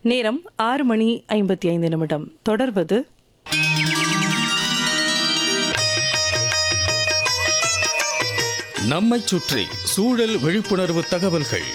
நேரம் ஆறு மணி ஐம்பத்தி ஐந்து நிமிடம் தொடர்வது நம்மைச் சுற்றி சூழல் விழிப்புணர்வு தகவல்கள்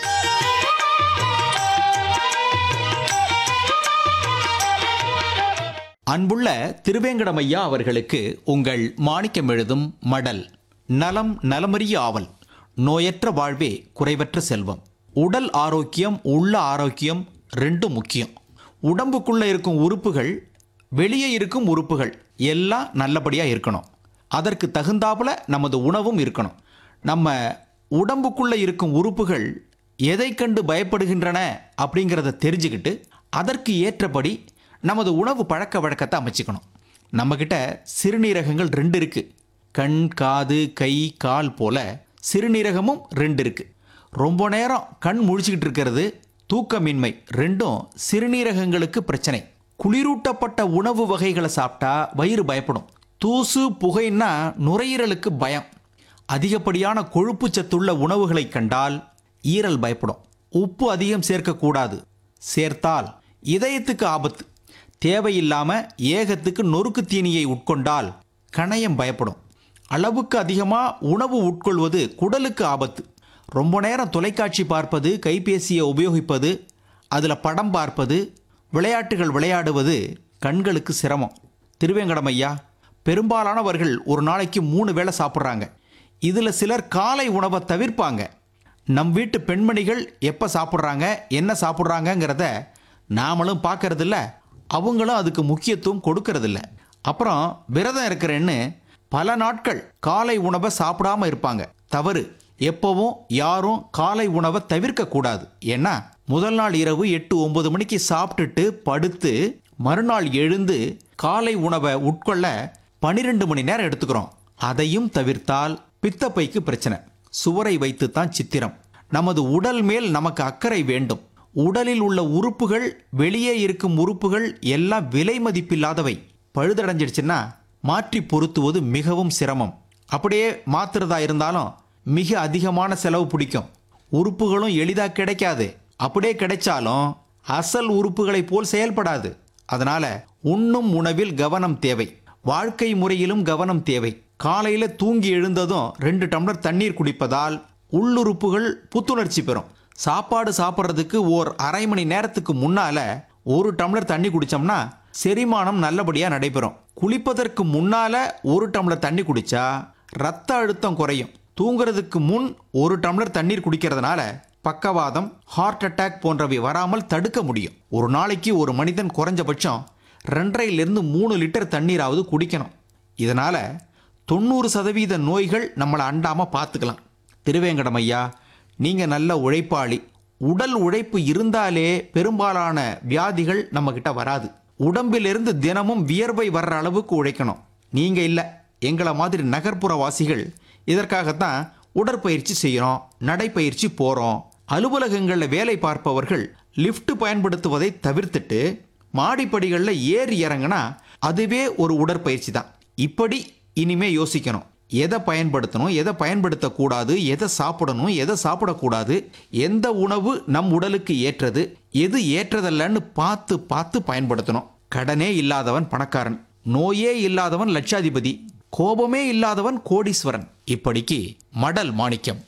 அன்புள்ள திருவேங்கடமையா அவர்களுக்கு உங்கள் மாணிக்கம் எழுதும் மடல் நலம் நலமறிய ஆவல் நோயற்ற வாழ்வே குறைவற்ற செல்வம் உடல் ஆரோக்கியம் உள்ள ஆரோக்கியம் ரெண்டும் முக்கியம் உடம்புக்குள்ள இருக்கும் உறுப்புகள் வெளியே இருக்கும் உறுப்புகள் எல்லாம் நல்லபடியா இருக்கணும் அதற்கு தகுந்தாப்புல நமது உணவும் இருக்கணும் நம்ம உடம்புக்குள்ள இருக்கும் உறுப்புகள் எதை கண்டு பயப்படுகின்றன அப்படிங்கிறத தெரிஞ்சுக்கிட்டு அதற்கு ஏற்றபடி நமது உணவு பழக்க வழக்கத்தை அமைச்சுக்கணும் நம்மக்கிட்ட சிறுநீரகங்கள் ரெண்டு இருக்கு கண் காது கை கால் போல சிறுநீரகமும் ரெண்டு இருக்கு ரொம்ப நேரம் கண் முழிச்சுக்கிட்டு இருக்கிறது தூக்கமின்மை ரெண்டும் சிறுநீரகங்களுக்கு பிரச்சனை குளிரூட்டப்பட்ட உணவு வகைகளை சாப்பிட்டா வயிறு பயப்படும் தூசு புகைன்னா நுரையீரலுக்கு பயம் அதிகப்படியான கொழுப்பு சத்துள்ள உணவுகளை கண்டால் ஈரல் பயப்படும் உப்பு அதிகம் சேர்க்கக்கூடாது சேர்த்தால் இதயத்துக்கு ஆபத்து தேவையில்லாம ஏகத்துக்கு நொறுக்கு தீனியை உட்கொண்டால் கணையம் பயப்படும் அளவுக்கு அதிகமாக உணவு உட்கொள்வது குடலுக்கு ஆபத்து ரொம்ப நேரம் தொலைக்காட்சி பார்ப்பது கைபேசியை உபயோகிப்பது அதில் படம் பார்ப்பது விளையாட்டுகள் விளையாடுவது கண்களுக்கு சிரமம் திருவேங்கடம் ஐயா பெரும்பாலானவர்கள் ஒரு நாளைக்கு மூணு வேளை சாப்பிட்றாங்க இதில் சிலர் காலை உணவை தவிர்ப்பாங்க நம் வீட்டு பெண்மணிகள் எப்போ சாப்பிட்றாங்க என்ன சாப்பிட்றாங்கங்கிறத நாமளும் பார்க்கறதில்ல அவங்களும் அதுக்கு முக்கியத்துவம் கொடுக்கறதில்ல அப்புறம் விரதம் இருக்கிறேன்னு பல நாட்கள் காலை உணவை சாப்பிடாம இருப்பாங்க தவறு எப்பவும் யாரும் காலை உணவை தவிர்க்க கூடாது ஏன்னா முதல் நாள் இரவு எட்டு ஒன்பது மணிக்கு சாப்பிட்டுட்டு படுத்து மறுநாள் எழுந்து காலை உணவை உட்கொள்ள பனிரெண்டு மணி நேரம் எடுத்துக்கிறோம் அதையும் தவிர்த்தால் பித்தப்பைக்கு பிரச்சனை சுவரை வைத்துத்தான் சித்திரம் நமது உடல் மேல் நமக்கு அக்கறை வேண்டும் உடலில் உள்ள உறுப்புகள் வெளியே இருக்கும் உறுப்புகள் எல்லாம் விலை மதிப்பில்லாதவை பழுதடைஞ்சிடுச்சுன்னா மாற்றி பொருத்துவது மிகவும் சிரமம் அப்படியே மாத்துறதா இருந்தாலும் மிக அதிகமான செலவு பிடிக்கும் உறுப்புகளும் எளிதா கிடைக்காது அப்படியே கிடைச்சாலும் அசல் உறுப்புகளைப் போல் செயல்படாது அதனால உண்ணும் உணவில் கவனம் தேவை வாழ்க்கை முறையிலும் கவனம் தேவை காலையில தூங்கி எழுந்ததும் ரெண்டு டம்ளர் தண்ணீர் குடிப்பதால் உள்ளுறுப்புகள் புத்துணர்ச்சி பெறும் சாப்பாடு சாப்பிட்றதுக்கு ஓர் அரை மணி நேரத்துக்கு முன்னால ஒரு டம்ளர் தண்ணி குடிச்சோம்னா செரிமானம் நல்லபடியா நடைபெறும் குளிப்பதற்கு முன்னால ஒரு டம்ளர் தண்ணி குடிச்சா ரத்த அழுத்தம் குறையும் தூங்குறதுக்கு முன் ஒரு டம்ளர் தண்ணீர் குடிக்கிறதுனால பக்கவாதம் ஹார்ட் அட்டாக் போன்றவை வராமல் தடுக்க முடியும் ஒரு நாளைக்கு ஒரு மனிதன் குறைஞ்சபட்சம் ரெண்டரைலிருந்து மூணு லிட்டர் தண்ணீராவது குடிக்கணும் இதனால தொண்ணூறு சதவீத நோய்கள் நம்மளை அண்டாம பார்த்துக்கலாம் திருவேங்கடம் ஐயா நீங்க நல்ல உழைப்பாளி உடல் உழைப்பு இருந்தாலே பெரும்பாலான வியாதிகள் நம்ம கிட்ட வராது உடம்பிலிருந்து தினமும் வியர்வை வர்ற அளவுக்கு உழைக்கணும் நீங்க இல்ல எங்களை மாதிரி நகர்ப்புற வாசிகள் இதற்காகத்தான் உடற்பயிற்சி செய்யறோம் நடைப்பயிற்சி போறோம் அலுவலகங்களில் வேலை பார்ப்பவர்கள் லிஃப்ட் பயன்படுத்துவதை தவிர்த்துட்டு மாடிப்படிகளில் ஏறி இறங்கினா அதுவே ஒரு உடற்பயிற்சி தான் இப்படி இனிமே யோசிக்கணும் எதை பயன்படுத்தணும் எதை பயன்படுத்தக்கூடாது எதை சாப்பிடணும் எதை சாப்பிடக்கூடாது எந்த உணவு நம் உடலுக்கு ஏற்றது எது ஏற்றதல்லன்னு பார்த்து பார்த்து பயன்படுத்தணும் கடனே இல்லாதவன் பணக்காரன் நோயே இல்லாதவன் லட்சாதிபதி கோபமே இல்லாதவன் கோடீஸ்வரன் இப்படிக்கு மடல் மாணிக்கம்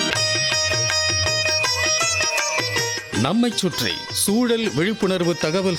நம்மைச் சுற்றி சூழல் விழிப்புணர்வு தகவல்கள்